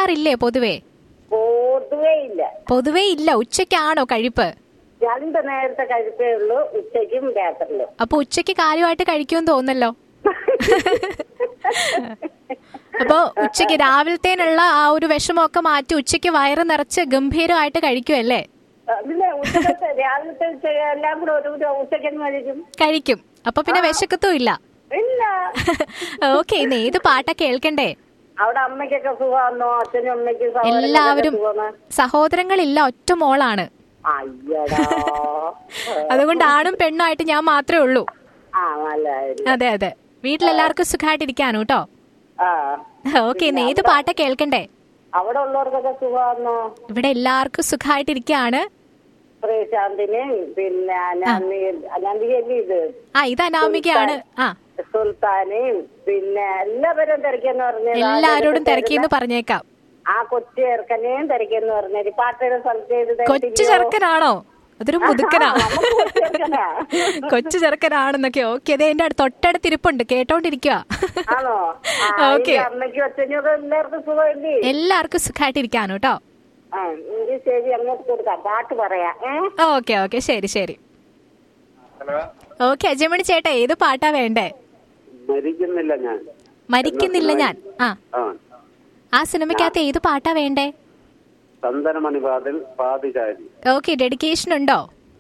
കഴിക്കാറില്ലേ പൊതുവേ പൊതുവേ ഇല്ല പൊതുവേ ഇല്ല ഉച്ചയ്ക്കാണോ കഴിപ്പ് രണ്ട് നേരത്തെ കഴിപ്പേ ഉള്ളൂ ഉച്ചയ്ക്കും രാത്രിയിലും അപ്പൊ ഉച്ചയ്ക്ക് കാര്യമായിട്ട് കഴിക്കുമെന്ന് തോന്നല്ലോ അപ്പൊ ഉച്ചയ്ക്ക് രാവിലത്തേനുള്ള ആ ഒരു വിഷമമൊക്കെ മാറ്റി ഉച്ചയ്ക്ക് വയറ് നിറച്ച് ഗംഭീരമായിട്ട് കഴിക്കുമല്ലേ അതിലെ ഉച്ചക്കത്തെ രാവിലത്തെ ഉച്ച എല്ലാം കൂടെ ഒരു ഒരു ഉച്ചയ്ക്കെന്ന് കഴിക്കും കഴിക്കും അപ്പൊ പിന്നെ വിശക്കത്തും ഇല്ല ഇല്ല ഓക്കെ ഇന്ന് ഏത് പാട്ടാ കേൾക്കണ്ടേ അവിടെ അമ്മയ്ക്കൊക്കെ സുഖമാണോ അച്ഛനും അമ്മയ്ക്കും സഹോദരങ്ങൾക്കൊക്കെ എല്ലാവരും സുഖമാണോ? സഹോദരങ്ങളില്ല ഒറ്റ മോളാണ് അയ്യടാ അതുകൊണ്ട് ആണും പെണ്ണുമായിട്ട് ഞാൻ മാത്രമേ ഉള്ളൂ ആ നല്ല കാര്യം. അതെ അതെ വീട്ടിലെല്ലാവർക്കും സുഖമായിട്ടിരിക്കാനു കേട്ടോ ആ ഓക്കെ ഇന്ന് ഏത് പാട്ടാ കേൾക്കണ്ടേ അവിടെ ഉള്ളവർക്കൊക്കെ സുഖമാണോ ഇവിടെ എല്ലാവർക്കും സുഖമായിട്ടിരിക്കാണ് ശ്രീശാന്തിനെയും പിന്നെ അനന്തികല്ലേ ഇത് ആ ഇത് അനാമികയാണ് ആ സുൽത്താനെയും പിന്നെ എല്ലാവരും തിരക്കെന്ന് പറഞ്ഞത് എല്ലാരോടും തിരക്കിന്ന് പറഞ്ഞേക്കാം ആ കൊച്ചു ചെറുക്കനെയും തിരക്കെന്ന് പറഞ്ഞത് പാട്ടയുടെ സ്ഥലത്ത് ഇത് കൊച്ചു ചെറുക്കനാണോ അതൊരു മുതുക്കനാ നമുക്ക് കൊച്ചു ചെറുക്കനാ. കൊച്ചു ചെറുക്കനാണെന്നൊക്കെ ഓക്കെ അതെ എന്റെ അടുത്ത് തൊട്ടടുത്ത് ഇരിപ്പുണ്ട് കേട്ടോണ്ടിരിക്കുക ആണോ ആ, ഓക്കെ ഈ അമ്മയ്ക്കും അച്ഛനും ഒക്കെ എല്ലാവർക്കും സുഖമില്ലേ എല്ലാവർക്കും സുഖമായിട്ടിരിക്കാനു കേട്ടോ ആ എങ്കിൽ ശരി അങ്ങോട്ട് കൊടുക്കാം പാട്ട് പറയാം ഏ ഓക്കെ ഓക്കെ ശരി ശരി ഓക്കെ അജയമണി ചേട്ടാ ഏത് പാട്ടാ വേണ്ടേ മരിക്കുന്നില്ല ഞാൻ മരിക്കുന്നില്ല ഞാൻ ആ ആ ആ സിനിമയ്ക്കകത്ത് ഏത് പാട്ടാ വേണ്ടേ ചന്ദനമണി പാതിൽ പാതിചാരി ഓക്കെ ഡെഡിക്കേഷൻ ഉണ്ടോ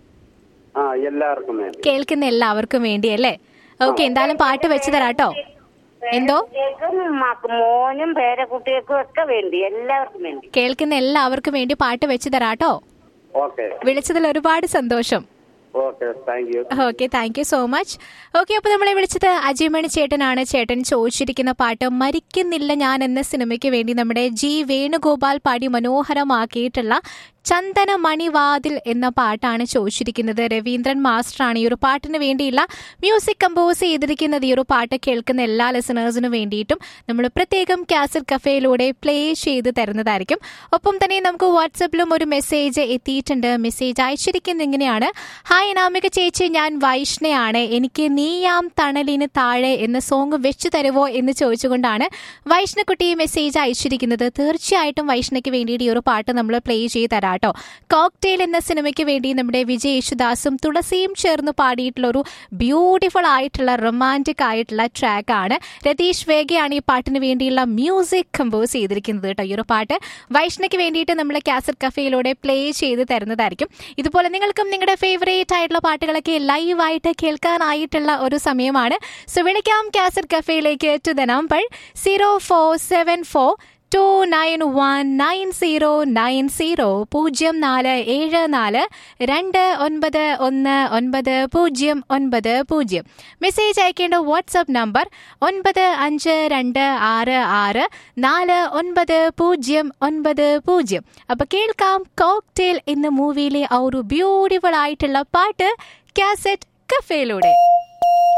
ആ എല്ലാവർക്കും വേണ്ടി കേൾക്കുന്ന എല്ലാവർക്കും വേണ്ടി അല്ലേ ഓക്കെ എന്തായാലും പാട്ട് വെച്ച് തരാട്ടോ എന്തോ കുട്ടികൾക്കും മക്ക- മോനും പേരക്കുട്ടികൾക്കും ഒക്കെ വേണ്ടി എല്ലാവർക്കും വേണ്ടി കേൾക്കുന്ന എല്ലാവർക്കും വേണ്ടി പാട്ട് വെച്ച് തരാട്ടോ ഓക്കെ വിളിച്ചതിൽ ഒരുപാട് സന്തോഷം okay thank you okay thank you so much okay അപ്പൊ നമ്മളെ വിളിച്ചത് അജിമണി ചേട്ടനാണ് ചേട്ടൻ ചോദിച്ചിരിക്കുന്ന പാട്ട് മരിക്കുന്നില്ല ഞാൻ എന്ന സിനിമയ്ക്ക് വേണ്ടി നമ്മുടെ ജി വേണുഗോപാൽ പാടി മനോഹരമാക്കിയിട്ടുള്ള ചന്ദന മണിവാതിൽ എന്ന പാട്ടാണ് ചോദിച്ചിരിക്കുന്നത് രവീന്ദ്രൻ മാസ്റ്ററാണ് ഈ ഒരു പാട്ടിന് വേണ്ടിയുള്ള മ്യൂസിക് കമ്പോസ് ചെയ്തിരിക്കുന്നത് ഈ ഒരു പാട്ട് കേൾക്കുന്ന എല്ലാ ലിസണേഴ്സിനും വേണ്ടിയിട്ടും നമ്മൾ പ്രത്യേകം കാസറ്റ് കഫേയിലൂടെ പ്ലേ ചെയ്ത് തരുന്നതായിരിക്കും ഒപ്പം തന്നെ നമുക്ക് വാട്സപ്പിലും ഒരു മെസ്സേജ് എത്തിയിട്ടുണ്ട് മെസ്സേജ് അയച്ചിരിക്കുന്നത് ഇങ്ങനെയാണ് ഹായ് നാമിക ചേച്ചി ഞാൻ വൈഷ്ണയാണ് എനിക്ക് നീയാം തണലിന് താഴെ എന്ന സോങ് വെച്ചു തരുവോ എന്ന് ചോദിച്ചുകൊണ്ടാണ് വൈഷ്ണക്കുട്ടി ഈ മെസ്സേജ് അയച്ചിരിക്കുന്നത് തീർച്ചയായിട്ടും വൈഷ്ണയ്ക്ക് വേണ്ടിയിട്ട് ഈ ഒരു പാട്ട് നമ്മൾ പ്ലേ ചെയ്ത് തരാം കേട്ടോ കോക്ടെയിൽ എന്ന സിനിമയ്ക്ക് വേണ്ടി നമ്മുടെ വിജയ് യേശുദാസും തുളസിയും ചേർന്ന് പാടിയിട്ടുള്ള ഒരു ബ്യൂട്ടിഫുൾ ആയിട്ടുള്ള റൊമാൻറ്റിക് ആയിട്ടുള്ള ട്രാക്കാണ് രതീഷ് വേഗയാണ് ഈ പാട്ടിന് വേണ്ടിയുള്ള മ്യൂസിക് കമ്പോസ് ചെയ്തിരിക്കുന്നത് കേട്ടോ ഈ ഒരു പാട്ട് വൈഷ്ണയ്ക്ക് വേണ്ടിയിട്ട് നമ്മൾ കാസറ്റ് കഫേയിലൂടെ പ്ലേ ചെയ്ത് തരുന്നതായിരിക്കും ഇതുപോലെ നിങ്ങൾക്കും നിങ്ങളുടെ ഫേവറേറ്റ് ആയിട്ടുള്ള പാട്ടുകളൊക്കെ ലൈവായിട്ട് കേൾക്കാനായിട്ടുള്ള ഒരു സമയമാണ് സോ വിളിക്കാം കാസറ്റ് കഫേയിലേക്ക് to the number zero four seven four two nine one nine zero nine zero പൂജ്യം നാല് ഏഴ് നാല് രണ്ട് ഒൻപത് ഒന്ന് ഒൻപത് പൂജ്യം ഒൻപത് പൂജ്യം മെസ്സേജ് അയക്കേണ്ട വാട്സപ്പ് നമ്പർ ഒൻപത് അഞ്ച് രണ്ട് ആറ് ആറ് നാല് ഒൻപത് പൂജ്യം ഒൻപത് പൂജ്യം അപ്പൊ കേൾക്കാം കോക്ടെയിൽ എന്ന മൂവിയിലെ ആ ഒരു ബ്യൂട്ടിഫുൾ ആയിട്ടുള്ള പാട്ട് കാസറ്റ് കഫേയിലൂടെ